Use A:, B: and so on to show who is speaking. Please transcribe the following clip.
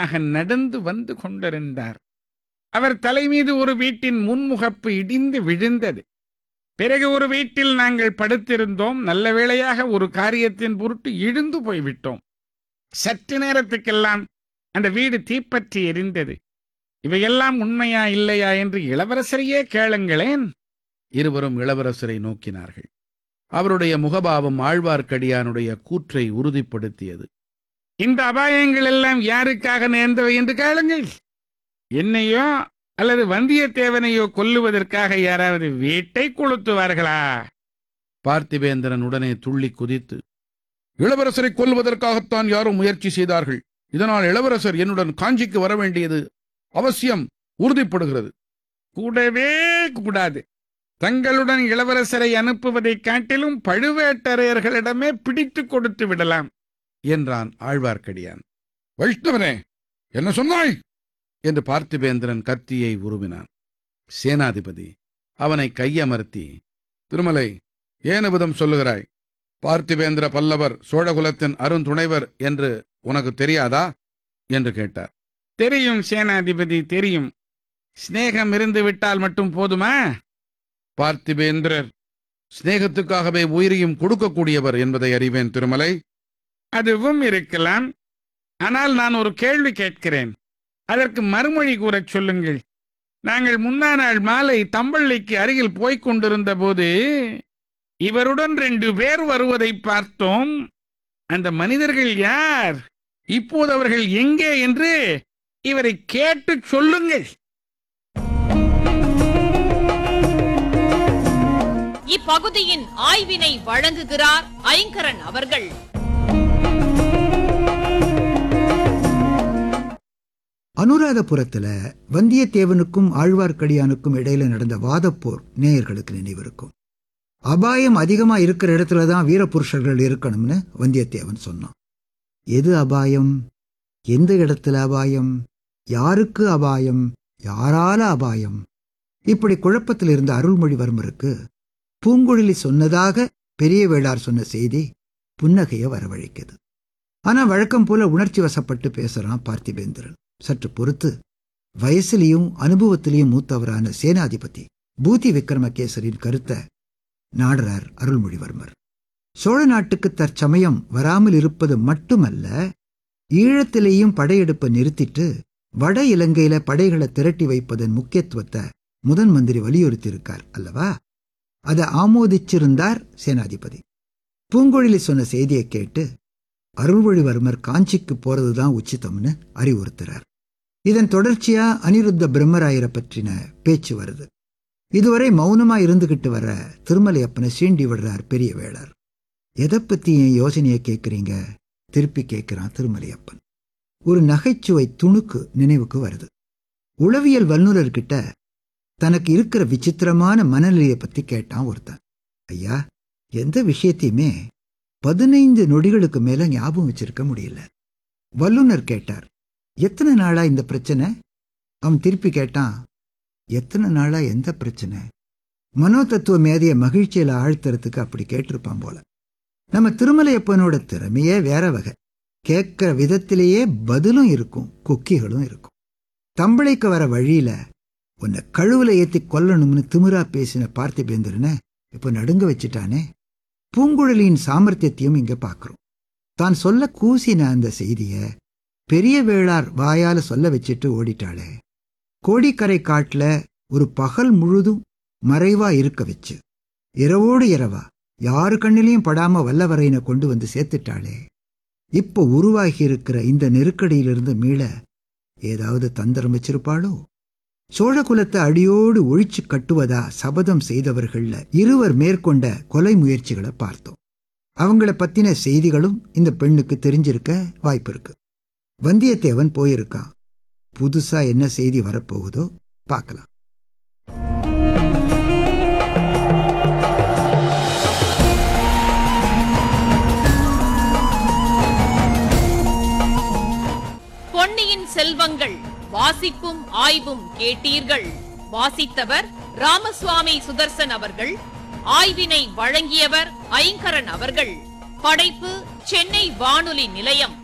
A: வேகமாக நடந்து வந்து கொண்டிருந்தார் அவர் தலைமீது ஒரு வீட்டின் முன்முகப்பு இடிந்து விழுந்தது பிறகு ஒரு வீட்டில் நாங்கள் படுத்திருந்தோம் நல்ல வேளையாக ஒரு காரியத்தின் பொருட்டு இழுந்து போய்விட்டோம் சற்று நேரத்துக்கெல்லாம் அந்த வீடு தீப்பற்றி எரிந்தது இவையெல்லாம் உண்மையா இல்லையா என்று இளவரசரையே கேளுங்களேன்
B: இருவரும் இளவரசரை நோக்கினார்கள் அவருடைய முகபாவம் ஆழ்வார்க்கடியானுடைய கூற்றை உறுதிப்படுத்தியது
A: இந்த அபாயங்கள் எல்லாம் யாருக்காக நேர்ந்தவை என்று கேளுங்கள் என்னையோ அல்லது வந்தியத்தேவனையோ கொல்லுவதற்காக யாராவது வீட்டை கொளுத்துவார்களா
B: பார்த்திபேந்திரன் உடனே துள்ளி குதித்து இளவரசரை கொல்வதற்காகத்தான் யாரும் முயற்சி செய்தார்கள் இதனால் இளவரசர் என்னுடன் காஞ்சிக்கு வர வேண்டியது அவசியம் உறுதிப்படுகிறது
A: கூடவே கூடாது தங்களுடன் இளவரசரை அனுப்புவதைக் காட்டிலும் பழுவேட்டரையர்களிடமே பிடித்து கொடுத்து விடலாம்
B: என்றான் ஆழ்வார்க்கடியான் வைஷ்ணவனே என்ன சொன்னாய் என்று பார்த்திபேந்திரன் கத்தியை உருவினான் சேனாதிபதி அவனை கையமர்த்தி திருமலை ஏன் விதம் சொல்லுகிறாய் பார்த்திபேந்திர பல்லவர் சோழகுலத்தின் அருந்துணைவர் என்று உனக்கு தெரியாதா என்று கேட்டார்
A: தெரியும் சேனாதிபதி தெரியும் சிநேகம் இருந்து விட்டால் மட்டும் போதுமா
B: பார்த்திபேந்திரர் சிநேகத்துக்காகவே உயிரையும் கொடுக்கக்கூடியவர் என்பதை அறிவேன் திருமலை
A: அதுவும் இருக்கலாம் ஆனால் நான் ஒரு கேள்வி கேட்கிறேன் அதற்கு மறுமொழி கூறச் சொல்லுங்கள் நாங்கள் முந்தா நாள் மாலை தம்பள்ளிக்கு அருகில் போய்க் கொண்டிருந்த போது இவருடன் ரெண்டு பேர் வருவதை பார்த்தோம் அந்த மனிதர்கள் யார் இப்போது அவர்கள் எங்கே என்று இவரை கேட்டு சொல்லுங்கள்
C: இப்பகுதியின் ஆய்வினை வழங்குகிறார் ஐங்கரன் அவர்கள்
D: அனுராதபுரத்துல வந்தியத்தேவனுக்கும் ஆழ்வார்க்கடியானுக்கும் இடையில நடந்த வாதப்போர் நேயர்களுக்கு நினைவிருக்கும் அபாயம் அதிகமா இருக்கிற இடத்துல தான் வீரபுருஷர்கள் இருக்கணும்னு வந்தியத்தேவன் சொன்னான் எது அபாயம் எந்த இடத்துல அபாயம் யாருக்கு அபாயம் யாரால அபாயம் இப்படி குழப்பத்தில் இருந்த அருள்மொழிவர்மருக்கு பூங்குழலி சொன்னதாக பெரிய வேளார் சொன்ன செய்தி புன்னகைய வரவழைக்குது ஆனா வழக்கம் போல உணர்ச்சி வசப்பட்டு பேசுறான் பார்த்திபேந்திரன் சற்று பொறுத்து வயசிலையும் அனுபவத்திலையும் மூத்தவரான சேனாதிபதி பூதி விக்ரமகேசரின் கருத்தை நாடுறார் அருள்மொழிவர்மர் சோழ நாட்டுக்கு தற்சமயம் வராமல் இருப்பது மட்டுமல்ல ஈழத்திலேயும் படையெடுப்பை நிறுத்திட்டு வட இலங்கையில படைகளை திரட்டி வைப்பதன் முக்கியத்துவத்தை முதன் மந்திரி வலியுறுத்தியிருக்கார் அல்லவா அதை ஆமோதிச்சிருந்தார் சேனாதிபதி பூங்கொழிலி சொன்ன செய்தியை கேட்டு அருள்மொழிவர்மர் காஞ்சிக்கு போறதுதான் உச்சிதம்னு அறிவுறுத்துறார் இதன் தொடர்ச்சியா அனிருத்த பிரம்மராயரை பற்றின பேச்சு வருது இதுவரை மௌனமா இருந்துகிட்டு வர திருமலையப்பனை சீண்டி விடுறார் பெரிய வேளார் எதை பத்தி என் யோசனையை கேட்குறீங்க திருப்பி கேட்கிறான் திருமலையப்பன் ஒரு நகைச்சுவை துணுக்கு நினைவுக்கு வருது உளவியல் வல்லுநர்கிட்ட தனக்கு இருக்கிற விசித்திரமான மனநிலையை பத்தி கேட்டான் ஒருத்தன் ஐயா எந்த விஷயத்தையுமே பதினைந்து நொடிகளுக்கு மேல ஞாபகம் வச்சிருக்க முடியல வல்லுனர் கேட்டார் எத்தனை நாளா இந்த பிரச்சனை அவன் திருப்பி கேட்டான் எத்தனை நாளா எந்த பிரச்சனை மனோ தத்துவ மேதைய மகிழ்ச்சியில ஆழ்த்துறதுக்கு அப்படி கேட்டிருப்பான் போல நம்ம திருமலையப்பனோட திறமையே வேற வகை கேட்கிற விதத்திலேயே பதிலும் இருக்கும் குக்கிகளும் இருக்கும் தம்பளைக்கு வர வழியில உன்னை கழுவுல ஏத்தி கொல்லணும்னு திமிரா பேசின பார்த்திபேந்திரனை இப்ப நடுங்க வச்சுட்டானே பூங்குழலியின் சாமர்த்தியத்தையும் இங்க பார்க்கிறோம் தான் சொல்ல கூசின அந்த செய்திய பெரிய வேளார் வாயால சொல்ல வச்சுட்டு ஓடிட்டாளே கோடிக்கரை காட்டுல ஒரு பகல் முழுதும் மறைவா இருக்க வச்சு இரவோடு இரவா யாரு கண்ணிலையும் படாம வல்லவரையினை கொண்டு வந்து சேர்த்துட்டாளே இப்போ உருவாகி இருக்கிற இந்த நெருக்கடியிலிருந்து மீள ஏதாவது தந்திரம் வச்சிருப்பாளோ சோழகுலத்தை அடியோடு ஒழிச்சு கட்டுவதா சபதம் செய்தவர்கள்ல இருவர் மேற்கொண்ட கொலை முயற்சிகளை பார்த்தோம் அவங்கள பத்தின செய்திகளும் இந்த பெண்ணுக்கு தெரிஞ்சிருக்க வாய்ப்பு இருக்கு வந்தியத்தேவன் போயிருக்கான் புதுசா என்ன செய்தி வரப்போகுதோ பார்க்கலாம்
C: பொன்னியின் செல்வங்கள் வாசிப்பும் ஆய்வும் கேட்டீர்கள் வாசித்தவர் ராமசுவாமி சுதர்சன் அவர்கள் ஆய்வினை வழங்கியவர் ஐங்கரன் அவர்கள் படைப்பு சென்னை வானொலி நிலையம்